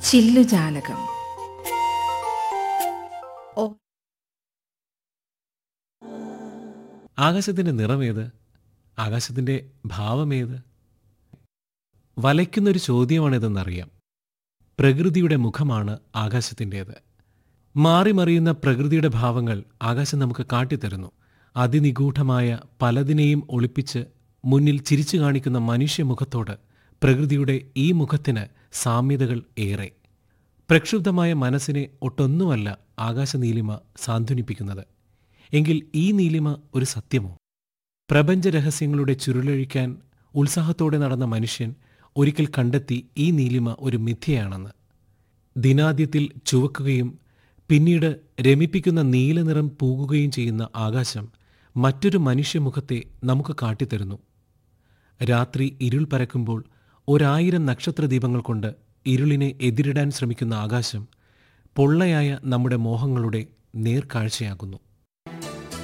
ചില്ലുജാലകം ഓ ആകാശത്തിന്റെ നിറമേത് ആകാശത്തിന്റെ ഭാവമേത് വലയ്ക്കുന്നൊരു ചോദ്യമാണിതെന്നറിയാം പ്രകൃതിയുടെ മുഖമാണ് ആകാശത്തിൻ്റേത് മാറിമറിയുന്ന പ്രകൃതിയുടെ ഭാവങ്ങൾ ആകാശം നമുക്ക് കാട്ടിത്തരുന്നു അതിനിഗൂഢമായ പലതിനെയും ഒളിപ്പിച്ച് മുന്നിൽ ചിരിച്ചു കാണിക്കുന്ന മനുഷ്യമുഖത്തോട് പ്രകൃതിയുടെ ഈ മുഖത്തിന് സാമ്യതകൾ ഏറെ പ്രക്ഷുബ്ധമായ മനസ്സിനെ ഒട്ടൊന്നുമല്ല ആകാശനീലിമ സാന്ത്വനിപ്പിക്കുന്നത് എങ്കിൽ ഈ നീലിമ ഒരു സത്യമോ പ്രപഞ്ച രഹസ്യങ്ങളുടെ ചുരുളഴിക്കാൻ ഉത്സാഹത്തോടെ നടന്ന മനുഷ്യൻ ഒരിക്കൽ കണ്ടെത്തി ഈ നീലിമ ഒരു മിഥ്യയാണെന്ന് ദിനാദ്യത്തിൽ ചുവക്കുകയും പിന്നീട് രമിപ്പിക്കുന്ന നീലനിറം പൂകുകയും ചെയ്യുന്ന ആകാശം മറ്റൊരു മനുഷ്യമുഖത്തെ നമുക്ക് കാട്ടിത്തരുന്നു രാത്രി ഇരുൾ പരക്കുമ്പോൾ ഒരായിരം നക്ഷത്രദീപങ്ങൾ കൊണ്ട് ഇരുളിനെ എതിരിടാൻ ശ്രമിക്കുന്ന ആകാശം പൊള്ളയായ നമ്മുടെ മോഹങ്ങളുടെ നേർക്കാഴ്ചയാകുന്നു